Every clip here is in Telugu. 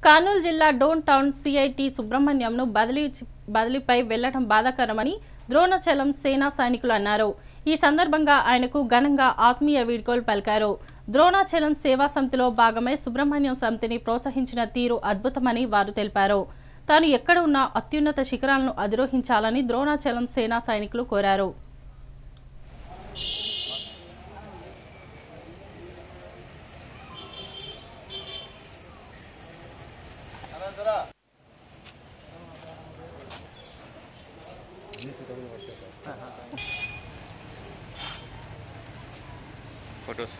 కర్నూలు జిల్లా డోన్ టౌన్ సిఐటి సుబ్రహ్మణ్యంను బదిలీ బదిలీపై వెళ్లడం బాధాకరమని ద్రోణాచలం సేనా సైనికులు అన్నారు ఈ సందర్భంగా ఆయనకు ఘనంగా ఆత్మీయ వీడ్కోలు పలికారు ద్రోణాచలం సేవా సమితిలో భాగమై సుబ్రహ్మణ్యం సమితిని ప్రోత్సహించిన తీరు అద్భుతమని వారు తెలిపారు తాను ఎక్కడ ఉన్నా అత్యున్నత శిఖరాలను అధిరోహించాలని ద్రోణాచలం సేనా సైనికులు కోరారు ఫొటోస్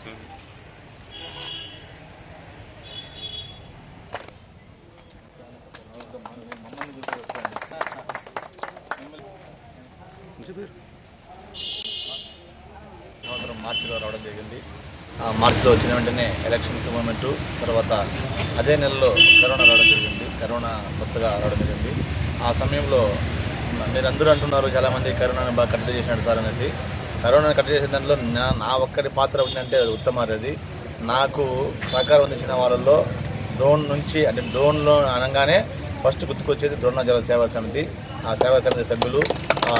సంవత్సరం మార్చిలో రావడం జరిగింది ఆ మార్చిలో వచ్చిన వెంటనే ఎలక్షన్స్ మూమెంట్ తర్వాత అదే నెలలో కరోనా రావడం జరిగింది కరోనా కొత్తగా రావడం జరిగింది ఆ సమయంలో మీరు అందరూ అంటున్నారు చాలామంది కరోనాను బాగా కట్టడి చేసినాడు సార్ అనేసి కరోనాను కట్టడి చేసిన దాంట్లో నా నా ఒక్కడి పాత్ర ఉందంటే అది ఉత్తమారది నాకు సహకారం అందించిన వాళ్ళల్లో డ్రోన్ నుంచి అంటే డ్రోన్లో అనగానే ఫస్ట్ గుర్తుకొచ్చేది ద్రోణాచల సేవా సమితి ఆ సేవా సమితి సభ్యులు ఆ,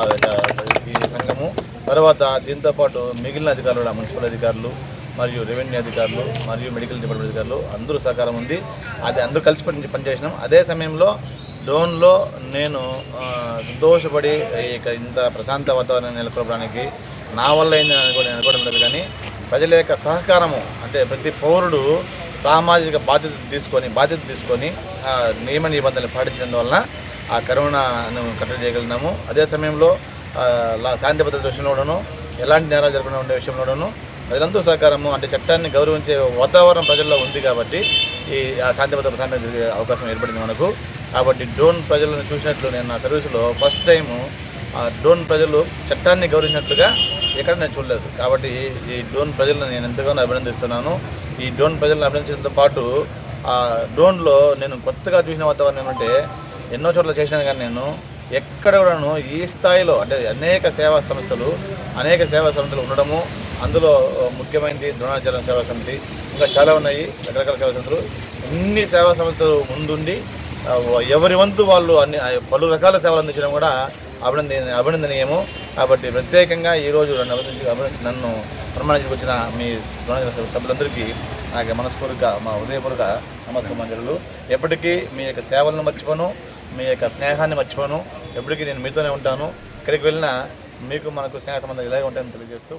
ఈ సంఘము తర్వాత దీంతో పాటు మిగిలిన అధికారులు ఆ మున్సిపల్ అధికారులు మరియు రెవెన్యూ అధికారులు మరియు మెడికల్ డిపార్ట్మెంట్ అధికారులు అందరూ సహకారం ఉంది అది అందరూ కలిసి పని పనిచేసినాం అదే సమయంలో డ్రోన్లో నేను ఆ, సంతోషపడి ఇక ఇంత ప్రశాంత వాతావరణం నెలకొల్పడానికి నా వల్ల అయిందని అనుకో నేను అనుకోవడం లేదు కానీ ప్రజల యొక్క సహకారము అంటే ప్రతి పౌరుడు సామాజిక బాధ్యత తీసుకొని బాధ్యత తీసుకొని ఆ నియమ నిబంధనలు పాటించడం వలన ఆ కరోనాను కట్టడి చేయగలిగినాము అదే సమయంలో ఆ, లా- శాంతి భద్రత విషయంలోనూ ఎలాంటి నేరాలు జరగకుండా ఉండే విషయంలోనూ ప్రజలందరూ సహకారము అంటే చట్టాన్ని గౌరవించే వాతావరణం ప్రజల్లో ఉంది కాబట్టి ఈ ఆ శాంతి భద్రత ప్రశాంతం జరిగే అవకాశం ఏర్పడింది మనకు కాబట్టి డ్రోన్ ప్రజలను చూసినట్లు నేను నా సర్వీసులో ఫస్ట్ టైము ఆ డ్రోన్ ప్రజలు చట్టాన్ని గౌరవించినట్లుగా ఎక్కడ నేను చూడలేదు కాబట్టి ఈ డ్రోన్ ప్రజలను నేను ఎంతగానో అభినందిస్తున్నాను ఈ డ్రోన్ ప్రజలను అభినందించడంతో పాటు ఆ డ్రోన్లో నేను కొత్తగా చూసిన వాతావరణం ఏమంటే ఎన్నో చోట్ల చేసినాను కానీ నేను ఎక్కడ కూడాను ఈ స్థాయిలో అంటే అనేక సేవా సంస్థలు అనేక సేవా సంస్థలు ఉండడము అందులో ముఖ్యమైనది ద్రోణాచలం సేవా సమితి ఇంకా చాలా ఉన్నాయి రకరకాల సేవా సంస్థలు ఇన్ని సేవా సంస్థలు ముందుండి ఆ, ఎవరి వంతు వాళ్ళు అన్ని ఆ, పలు రకాల సేవలు అందించడం కూడా అభినంద అభినందనీయము కాబట్టి ప్రత్యేకంగా ఈరోజు నన్ను అభినందించి అభినంది నన్ను ప్రమాణించి వచ్చిన మీ ద్రోణాచల సభ్యులందరికీ నాకు మనస్ఫూర్తిగా మా ఉదయపూర్వక నమస్కారాలు ఎప్పటికీ మీ యొక్క సేవలను మర్చిపోను మీ యొక్క స్నేహాన్ని మర్చిపోను ఎప్పటికీ నేను మీతోనే ఉంటాను ఎక్కడికి వెళ్ళినా మీకు మనకు స్నేహ సంబంధాలు ఇలాగే ఉంటాయని తెలియజేస్తూ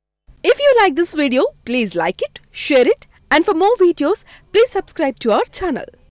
If you like this video, please like it, share it, and for more videos, please subscribe to our channel.